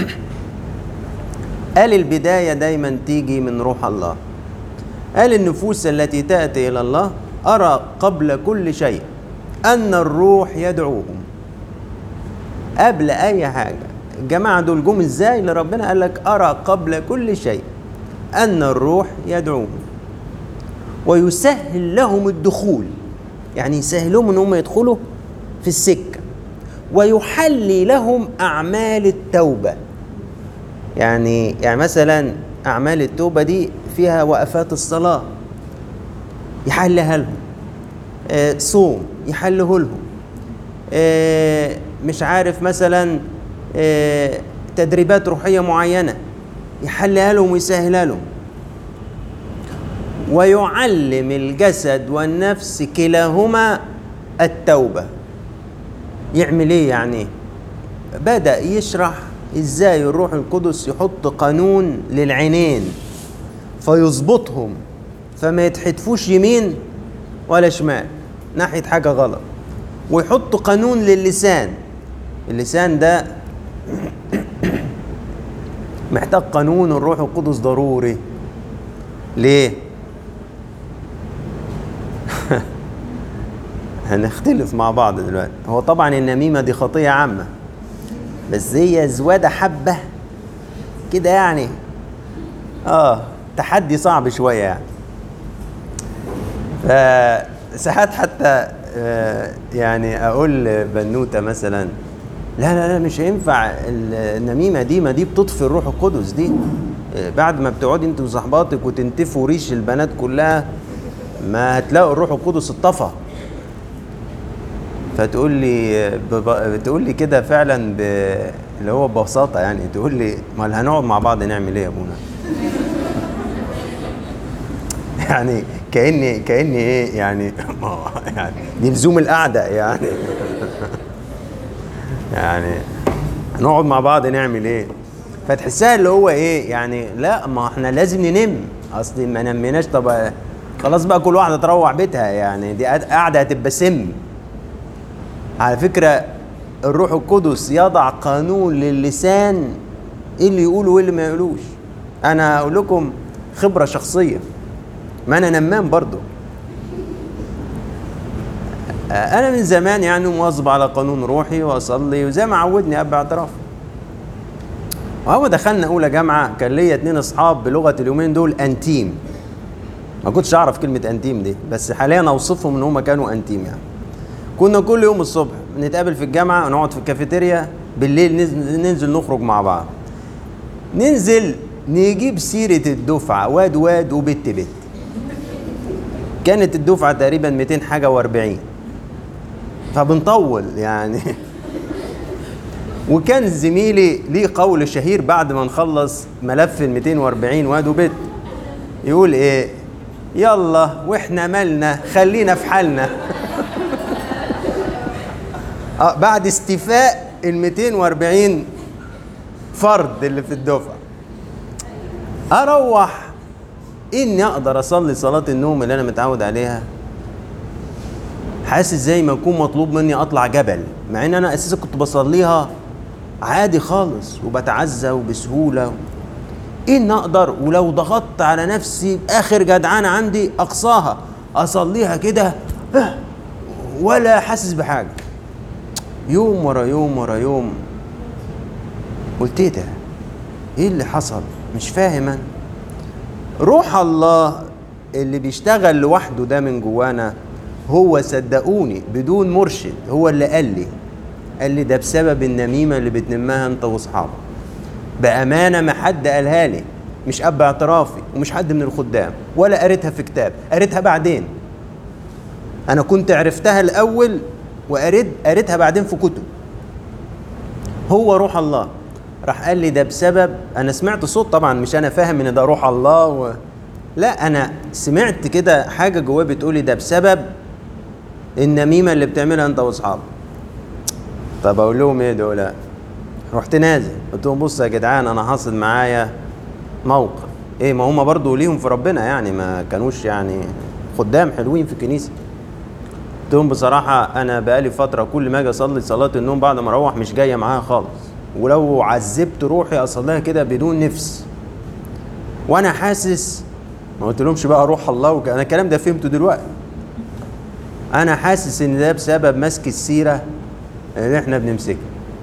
قال البداية دايما تيجي من روح الله قال النفوس التي تأتي إلى الله أرى قبل كل شيء أن الروح يدعوهم قبل أي حاجة الجماعة دول جم إزاي لربنا قال لك أرى قبل كل شيء أن الروح يدعوهم ويسهل لهم الدخول يعني يسهل لهم ان هم يدخلوا في السكه ويحلي لهم اعمال التوبه يعني يعني مثلا اعمال التوبه دي فيها وقفات الصلاه يحلها لهم آه صوم يحله لهم آه مش عارف مثلا آه تدريبات روحيه معينه يحلها لهم ويسهلها لهم ويعلم الجسد والنفس كلاهما التوبة يعمل ايه يعني بدأ يشرح ازاي الروح القدس يحط قانون للعينين فيظبطهم فما يتحدفوش يمين ولا شمال ناحية حاجة غلط ويحط قانون للسان اللسان ده محتاج قانون الروح القدس ضروري ليه هنختلف مع بعض دلوقتي هو طبعا النميمه دي خطيه عامه بس هي زواده حبه كده يعني اه تحدي صعب شويه يعني فساعات حتى آه يعني اقول بنوته مثلا لا لا لا مش هينفع النميمه دي ما دي بتطفي الروح القدس دي آه بعد ما بتقعدي انت وصحباتك وتنتفوا ريش البنات كلها ما هتلاقوا الروح القدس اتطفى فتقول لي بتقول لي كده فعلا ب... اللي هو ببساطه يعني تقول لي ما هنقعد مع بعض نعمل ايه يا ابونا يعني كاني كاني ايه يعني يعني دي لزوم القعده يعني يعني هنقعد مع بعض نعمل ايه فتحسها اللي هو ايه يعني لا ما احنا لازم ننم اصل ما نميناش طب خلاص بقى كل واحده تروح بيتها يعني دي قاعده هتبقى سم على فكره الروح القدس يضع قانون للسان ايه اللي يقوله وايه اللي ما يقولوش انا اقول لكم خبره شخصيه ما انا نمام برضو انا من زمان يعني مواظب على قانون روحي واصلي وزي ما عودني اب اعتراف وهو دخلنا اولى جامعه كان ليا اتنين اصحاب بلغه اليومين دول انتيم ما كنتش اعرف كلمه انتيم دي بس حاليا اوصفهم ان هم كانوا انتيم يعني كنا كل يوم الصبح نتقابل في الجامعه ونقعد في الكافيتيريا بالليل ننزل, ننزل نخرج مع بعض ننزل نجيب سيره الدفعه واد واد وبت بت كانت الدفعه تقريبا 200 حاجه و40 فبنطول يعني وكان زميلي ليه قول شهير بعد ما نخلص ملف ال 240 واد وبت يقول ايه يلا واحنا مالنا خلينا في حالنا آه بعد استيفاء ال 240 فرد اللي في الدفعه اروح اني اقدر اصلي صلاه النوم اللي انا متعود عليها حاسس زي ما يكون مطلوب مني اطلع جبل مع ان انا اساسا كنت بصليها عادي خالص وبتعزى وبسهوله ان اقدر ولو ضغطت على نفسي باخر جدعانه عندي اقصاها اصليها كده ولا حاسس بحاجه يوم ورا يوم ورا يوم قلت ايه ده ايه اللي حصل مش فاهم انا روح الله اللي بيشتغل لوحده ده من جوانا هو صدقوني بدون مرشد هو اللي قال لي قال لي ده بسبب النميمه اللي بتنمها انت واصحابك بامانه ما حد قالها لي مش اب اعترافي ومش حد من الخدام ولا قريتها في كتاب قريتها بعدين انا كنت عرفتها الاول وقريت قريتها بعدين في كتب هو روح الله راح قال لي ده بسبب انا سمعت صوت طبعا مش انا فاهم ان ده روح الله و... لا انا سمعت كده حاجه جوايا بتقولي ده بسبب النميمه اللي بتعملها انت واصحابك طب اقول لهم ايه دول رحت نازل قلت لهم بصوا يا جدعان انا حاصل معايا موقف ايه ما هم برضو ليهم في ربنا يعني ما كانوش يعني خدام حلوين في الكنيسه قلت لهم بصراحه انا بقالي فتره كل ما اجي اصلي صلاه النوم بعد ما اروح مش جايه معايا خالص ولو عذبت روحي اصليها كده بدون نفس وانا حاسس ما قلت لهمش بقى روح الله وك... انا الكلام ده فهمته دلوقتي انا حاسس ان ده بسبب مسك السيره اللي احنا بنمسكها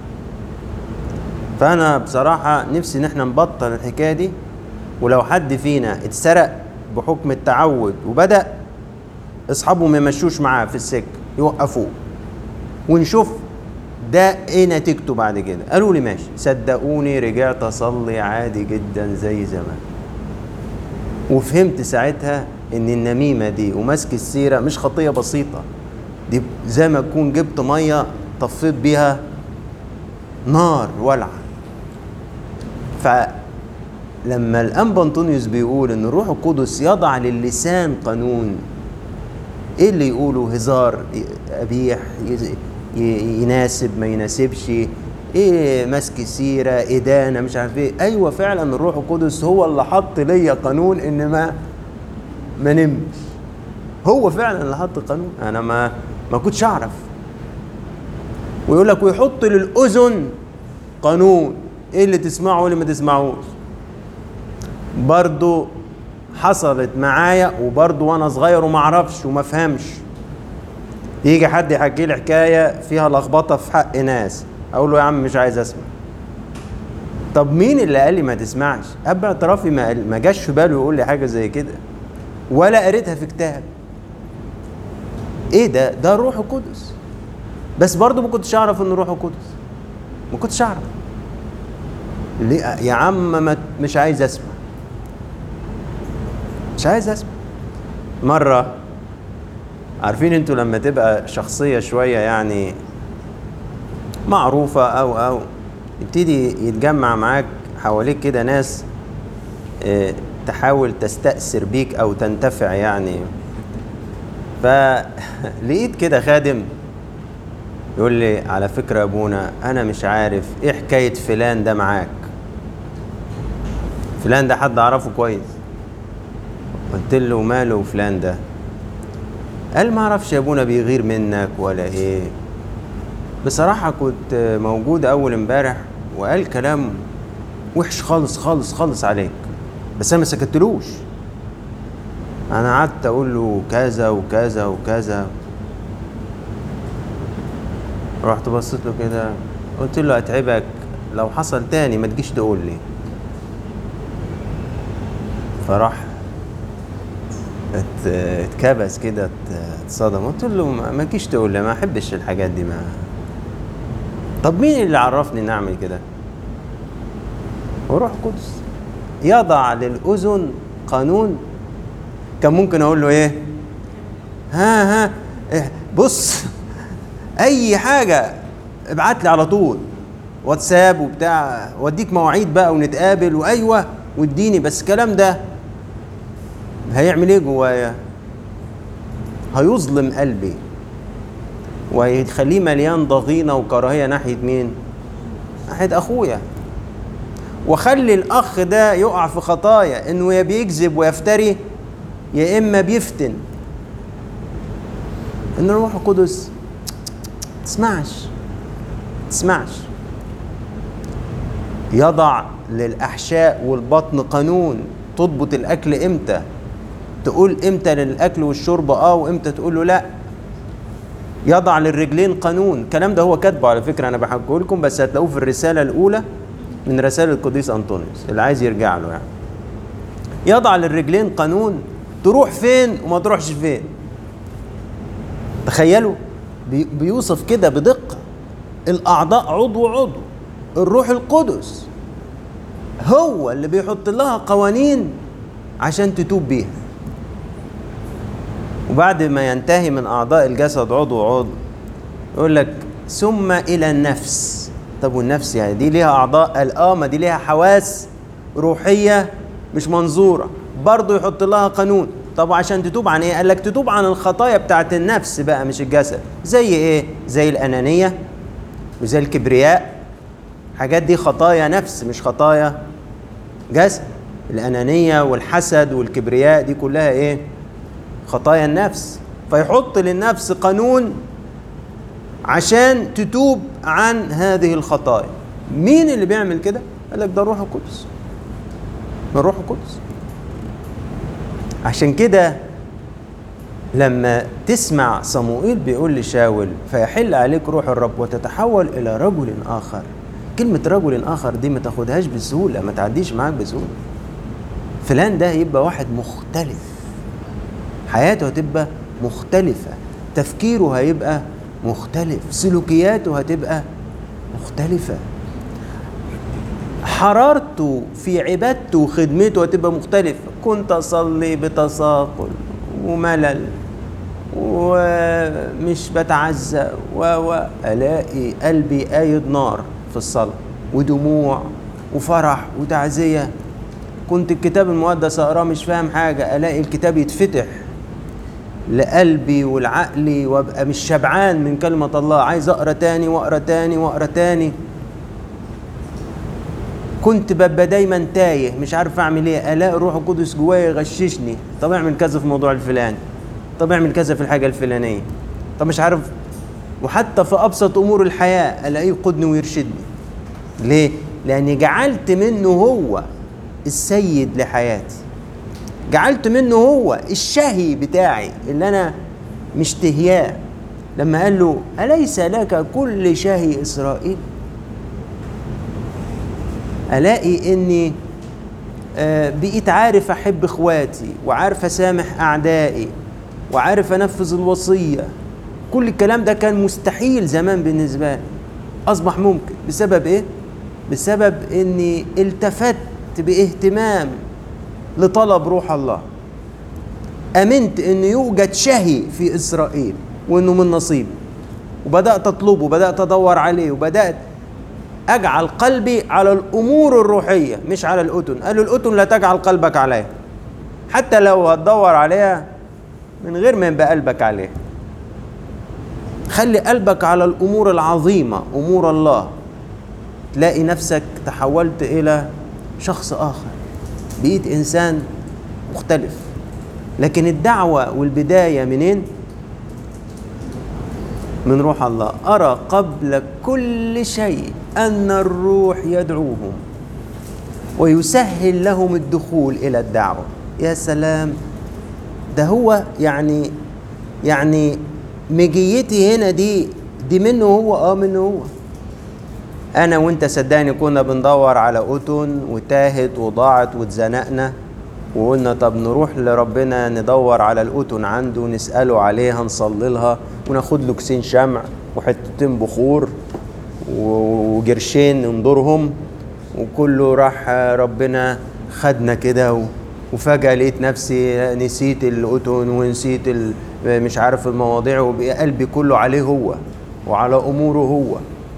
فانا بصراحه نفسي ان احنا نبطل الحكايه دي ولو حد فينا اتسرق بحكم التعود وبدا اصحابه ما يمشوش معاه في السكه يوقفوه ونشوف ده ايه نتيجته بعد كده قالوا لي ماشي صدقوني رجعت اصلي عادي جدا زي زمان وفهمت ساعتها ان النميمه دي ومسك السيره مش خطيه بسيطه دي زي ما تكون جبت ميه طفيت بيها نار ولعه فلما الانبا انطونيوس بيقول ان الروح القدس يضع للسان قانون ايه اللي يقوله هزار قبيح يناسب ما يناسبش ايه مسك سيره ادانه مش عارف ايه ايوه فعلا الروح القدس هو اللي حط ليا قانون ان ما ما نمش هو فعلا اللي حط قانون انا ما ما كنتش اعرف ويقول لك ويحط للاذن قانون ايه اللي تسمعه وايه اللي ما تسمعوش برضو حصلت معايا وبرضو وانا صغير وما اعرفش وما افهمش يجي حد يحكي لي حكايه فيها لخبطه في حق ناس اقول له يا عم مش عايز اسمع طب مين اللي قال لي ما تسمعش اب اعترافي ما, ما جاش في باله يقول لي حاجه زي كده ولا قريتها في كتاب ايه ده ده الروح القدس بس برضه ما كنتش اعرف ان الروح القدس ما كنتش اعرف ليه يا عم ما مش عايز اسمع مش عايز اسمع مره عارفين انتوا لما تبقى شخصيه شويه يعني معروفه او او يبتدي يتجمع معاك حواليك كده ناس اه تحاول تستأثر بيك او تنتفع يعني فلقيت كده خادم يقول لي على فكرة يا ابونا انا مش عارف ايه حكاية فلان ده معاك فلان ده حد اعرفه كويس قلت له ماله فلان ده قال ما اعرفش يا ابونا بيغير منك ولا ايه بصراحة كنت موجود اول امبارح وقال كلام وحش خالص خالص خالص عليك بس انا ما سكتلوش انا قعدت اقول له كذا وكذا وكذا رحت بصيت له كده قلت له اتعبك لو حصل تاني ما تجيش تقول لي فراح ات- اتكبس كده ات- اتصدم قلت له ما ما تجيش تقول لي ما احبش الحاجات دي ما طب مين اللي عرفني اني اعمل كده وروح قدس يضع للاذن قانون كان ممكن اقول له ايه ها ها إيه بص اي حاجه ابعت لي على طول واتساب وبتاع واديك مواعيد بقى ونتقابل وايوه واديني بس الكلام ده هيعمل ايه جوايا هيظلم قلبي وهيخليه مليان ضغينه وكراهيه ناحيه مين ناحيه اخويا وخلي الاخ ده يقع في خطايا انه يا بيكذب ويفتري يا اما بيفتن ان الروح القدس تسمعش تسمعش يضع للاحشاء والبطن قانون تضبط الاكل امتى تقول امتى للاكل والشرب اه وامتى تقول له لا يضع للرجلين قانون الكلام ده هو كاتبه على فكره انا بحكيه لكم بس هتلاقوه في الرساله الاولى من رسائل القديس انطونيوس اللي عايز يرجع له يعني يضع للرجلين قانون تروح فين وما تروحش فين تخيلوا بي- بيوصف كده بدقه الاعضاء عضو عضو الروح القدس هو اللي بيحط لها قوانين عشان تتوب بيها وبعد ما ينتهي من اعضاء الجسد عضو عضو يقول لك ثم الى النفس طب والنفس يعني دي ليها اعضاء قال اه ما دي ليها حواس روحيه مش منظوره برضه يحط لها قانون طب عشان تتوب عن ايه قال لك تتوب عن الخطايا بتاعت النفس بقى مش الجسد زي ايه زي الانانيه وزي الكبرياء حاجات دي خطايا نفس مش خطايا جسد الانانيه والحسد والكبرياء دي كلها ايه خطايا النفس فيحط للنفس قانون عشان تتوب عن هذه الخطايا مين اللي بيعمل كده قال لك ده الروح القدس من الروح القدس عشان كده لما تسمع صموئيل بيقول لشاول فيحل عليك روح الرب وتتحول الى رجل اخر كلمة رجل اخر دي ما تاخدهاش بسهولة ما تعديش معاك بسهولة فلان ده يبقى واحد مختلف حياته هتبقى مختلفة تفكيره هيبقى مختلف سلوكياته هتبقى مختلفة حرارته في عبادته وخدمته هتبقى مختلفة كنت أصلي بتساقل وملل ومش بتعزى و و ألاقي قلبي قايد نار في الصلاة ودموع وفرح وتعزية كنت الكتاب المقدس أقراه مش فاهم حاجة ألاقي الكتاب يتفتح لقلبي ولعقلي وابقى مش شبعان من كلمة الله عايز اقرا تاني واقرا تاني واقرا تاني كنت ببقى دايما تايه مش عارف اعمل ايه الاقي الروح القدس جوايا يغششني طب اعمل كذا في الموضوع الفلاني طب اعمل كذا في الحاجة الفلانية طب مش عارف وحتى في ابسط امور الحياة الاقيه يقودني ويرشدني ليه؟ لاني جعلت منه هو السيد لحياتي جعلت منه هو الشهي بتاعي اللي انا مشتهياه لما قال له اليس لك كل شهي اسرائيل الاقي اني آه، بقيت عارف احب اخواتي وعارف اسامح اعدائي وعارف انفذ الوصيه كل الكلام ده كان مستحيل زمان بالنسبه لي اصبح ممكن بسبب ايه بسبب اني التفت باهتمام لطلب روح الله امنت ان يوجد شهي في اسرائيل وانه من نصيبي وبدات اطلبه وبدات ادور عليه وبدات اجعل قلبي على الامور الروحيه مش على الاذن قالوا الاذن لا تجعل قلبك عليها حتى لو هتدور عليها من غير ما يبقى قلبك عليها خلي قلبك على الامور العظيمه امور الله تلاقي نفسك تحولت الى شخص اخر بقيت انسان مختلف لكن الدعوه والبدايه منين من روح الله ارى قبل كل شيء ان الروح يدعوهم ويسهل لهم الدخول الى الدعوه يا سلام ده هو يعني يعني مجيتي هنا دي دي منه هو اه منه هو انا وانت صدقني كنا بندور على اذن وتاهت وضاعت واتزنقنا وقلنا طب نروح لربنا ندور على الاذن عنده نساله عليها نصلي لها وناخد له كيسين شمع وحتتين بخور و- وجرشين ننظرهم وكله راح ربنا خدنا كده و- وفجأة لقيت نفسي نسيت الأذن ونسيت ال- مش عارف المواضيع وبقى قلبي كله عليه هو وعلى اموره هو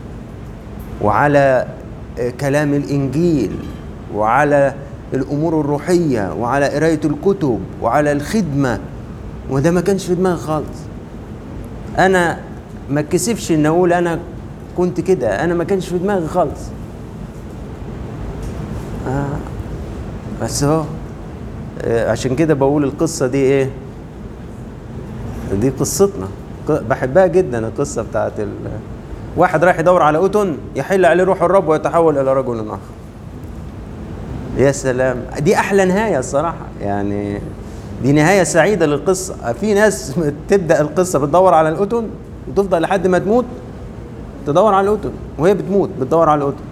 وعلى آه، كلام الانجيل وعلى الامور الروحيه وعلى قرايه الكتب وعلى الخدمه وده ما كانش في دماغي خالص انا ما اتكسفش ان اقول انا كنت كده انا ما كانش في دماغي خالص آه بس هو آه، عشان كده بقول القصه دي ايه دي قصتنا ق- بحبها جدا القصه بتاعت ال... واحد رايح يدور على أتن يحل عليه روح الرب ويتحول إلى رجل آخر يا سلام دي أحلى نهاية الصراحة يعني دي نهاية سعيدة للقصة في ناس تبدأ القصة بتدور على الأتن وتفضل لحد ما تموت تدور على الأتن وهي بتموت بتدور على الأتن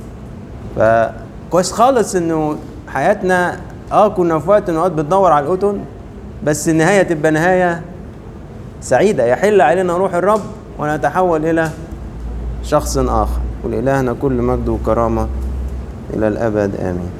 فكويس خالص انه حياتنا اه كنا في وقت من الاوقات بندور على الأتن بس النهاية تبقى نهاية سعيدة يحل علينا روح الرب ونتحول إلى شخص آخر ولإلهنا كل مجد وكرامة إلى الأبد آمين